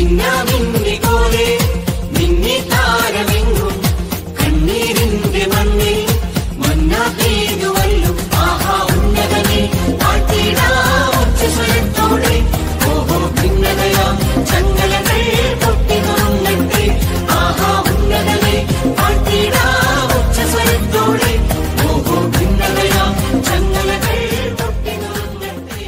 മിന്നാമിന്നി പോലെ മിന്നി താരമെങ്ങും കണ്ണീരിന്റെ മണ്ണിൽ മന്നാ പെയ്തുവല്ലോ ആഹാ ഉന്നതനെ താഴ്ത്തിടാം ഉച്ചസ്വരത്തോടെ ഓഹോ ഭിന്നതയാം ചങ്ങലകൾ പൊട്ടിനുറങ്ങട്ടെ ആഹാ ഉന്നതനെ താഴ്ത്തിടാം ഉച്ചസ്വരത്തോടെ ഓഹോ ഭിന്നതയാം ചങ്ങലകൾ പൊട്ടിനുറങ്ങട്ടെ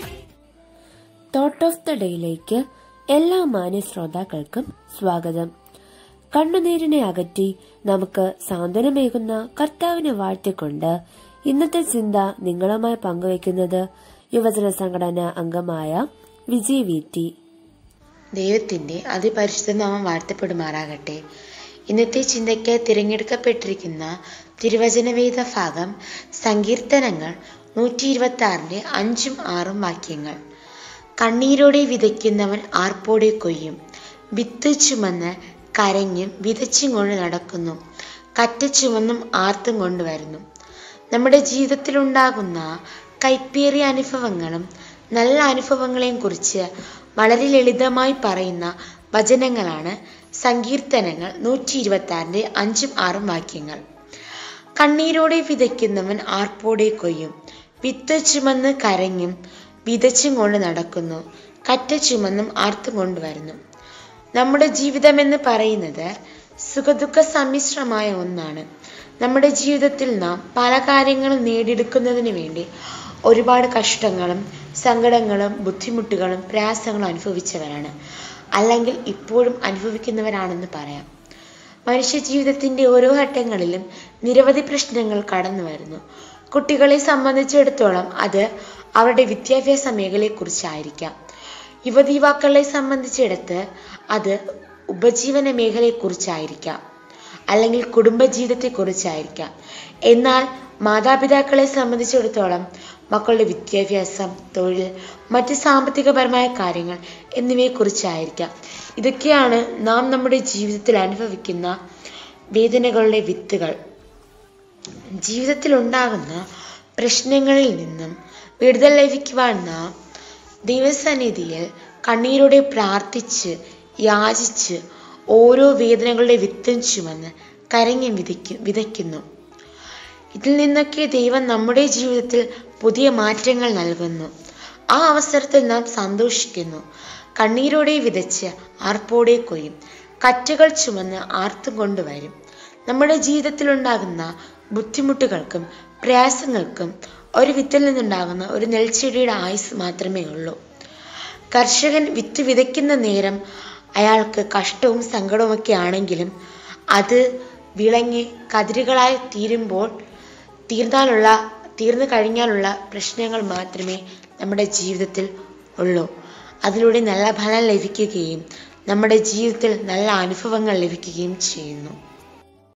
തോട്ട് ഓഫ് ദ ഡേയിലേക്ക് എല്ലാ മാന്യ ശ്രോതാക്കൾക്കും സ്വാഗതം കണ്ണുനീരിനെ അകറ്റി നമുക്ക് സാന്ത്വനമേകുന്ന കർത്താവിനെ വാഴ്ത്തിക്കൊണ്ട് ഇന്നത്തെ ചിന്ത നിങ്ങളുമായി പങ്കുവയ്ക്കുന്നത് യുവജന സംഘടന അംഗമായ വിജയ് വി ടി ദൈവത്തിന്റെ അതിപരിശുദ്ധ നാമം വാഴ്ത്തപ്പെടുമാറാകട്ടെ ഇന്നത്തെ ചിന്തയ്ക്ക് തിരഞ്ഞെടുക്കപ്പെട്ടിരിക്കുന്ന തിരുവചനവേദ ഭാഗം സങ്കീർത്തനങ്ങൾ നൂറ്റി ഇരുപത്തി ആറിന്റെ അഞ്ചും ആറും വാക്യങ്ങൾ കണ്ണീരോടെ വിതയ്ക്കുന്നവൻ ആർപ്പോടെ കൊയ്യും വിത്ത് ചുമന്ന് കരഞ്ഞും വിതച്ചും കൊണ്ട് നടക്കുന്നു കറ്റ ചുമന്നും ആർത്തും കൊണ്ടുവരുന്നു നമ്മുടെ ജീവിതത്തിലുണ്ടാകുന്ന കൈപ്പേറിയ അനുഭവങ്ങളും നല്ല അനുഭവങ്ങളെയും കുറിച്ച് വളരെ ലളിതമായി പറയുന്ന വചനങ്ങളാണ് സങ്കീർത്തനങ്ങൾ നൂറ്റി ഇരുപത്തി ആറിന്റെ അഞ്ചും ആറും വാക്യങ്ങൾ കണ്ണീരോടെ വിതയ്ക്കുന്നവൻ ആർപ്പോടെ കൊയ്യും വിത്ത് ചുമന്ന് കരഞ്ഞും വിതച്ചും കൊണ്ട് നടക്കുന്നു കറ്റ ചുമന്നും ആർത്തും കൊണ്ടുവരുന്നു നമ്മുടെ ജീവിതമെന്ന് പറയുന്നത് സുഖദുഃഖ സമ്മിശ്രമായ ഒന്നാണ് നമ്മുടെ ജീവിതത്തിൽ നാം പല കാര്യങ്ങളും നേടിയെടുക്കുന്നതിന് വേണ്ടി ഒരുപാട് കഷ്ടങ്ങളും സങ്കടങ്ങളും ബുദ്ധിമുട്ടുകളും പ്രയാസങ്ങളും അനുഭവിച്ചവരാണ് അല്ലെങ്കിൽ ഇപ്പോഴും അനുഭവിക്കുന്നവരാണെന്ന് പറയാം മനുഷ്യ ജീവിതത്തിന്റെ ഓരോ ഘട്ടങ്ങളിലും നിരവധി പ്രശ്നങ്ങൾ കടന്നു വരുന്നു കുട്ടികളെ സംബന്ധിച്ചിടത്തോളം അത് അവരുടെ വിദ്യാഭ്യാസ മേഖലയെക്കുറിച്ചായിരിക്കാം യുവതി യുവാക്കളെ സംബന്ധിച്ചിടത്ത് അത് ഉപജീവന മേഖലയെക്കുറിച്ചായിരിക്കാം അല്ലെങ്കിൽ കുടുംബജീവിതത്തെക്കുറിച്ചായിരിക്കാം എന്നാൽ മാതാപിതാക്കളെ സംബന്ധിച്ചിടത്തോളം മക്കളുടെ വിദ്യാഭ്യാസം തൊഴിൽ മറ്റ് സാമ്പത്തികപരമായ കാര്യങ്ങൾ എന്നിവയെക്കുറിച്ചായിരിക്കാം ഇതൊക്കെയാണ് നാം നമ്മുടെ ജീവിതത്തിൽ അനുഭവിക്കുന്ന വേദനകളുടെ വിത്തുകൾ ജീവിതത്തിൽ ഉണ്ടാകുന്ന പ്രശ്നങ്ങളിൽ നിന്നും വിടുതൽ ലഭിക്കുവാൻ നാം ദൈവസന്നിധിയിൽ കണ്ണീരോടെ പ്രാർത്ഥിച്ച് യാചിച്ച് ഓരോ വേദനകളുടെ വിത്തും ചുമന്ന് കരഞ്ഞ് വിതയ്ക്കു വിതയ്ക്കുന്നു ഇതിൽ നിന്നൊക്കെ ദൈവം നമ്മുടെ ജീവിതത്തിൽ പുതിയ മാറ്റങ്ങൾ നൽകുന്നു ആ അവസരത്തിൽ നാം സന്തോഷിക്കുന്നു കണ്ണീരോടെ വിതച്ച് ആർപ്പോടെ കൊയ്യും കറ്റുകൾ ചുമന്ന് ആർത്തും കൊണ്ടുവരും നമ്മുടെ ജീവിതത്തിൽ ഉണ്ടാകുന്ന ബുദ്ധിമുട്ടുകൾക്കും പ്രയാസങ്ങൾക്കും ഒരു വിത്തിൽ നിന്നുണ്ടാകുന്ന ഒരു നെൽച്ചെടിയുടെ ആയുസ് മാത്രമേ ഉള്ളൂ കർഷകൻ വിത്ത് വിതയ്ക്കുന്ന നേരം അയാൾക്ക് കഷ്ടവും സങ്കടവും ഒക്കെ ആണെങ്കിലും അത് വിളങ്ങി കതിരുകളായി തീരുമ്പോൾ തീർന്നാലുള്ള തീർന്നു കഴിഞ്ഞാലുള്ള പ്രശ്നങ്ങൾ മാത്രമേ നമ്മുടെ ജീവിതത്തിൽ ഉള്ളൂ അതിലൂടെ നല്ല ഫലം ലഭിക്കുകയും നമ്മുടെ ജീവിതത്തിൽ നല്ല അനുഭവങ്ങൾ ലഭിക്കുകയും ചെയ്യുന്നു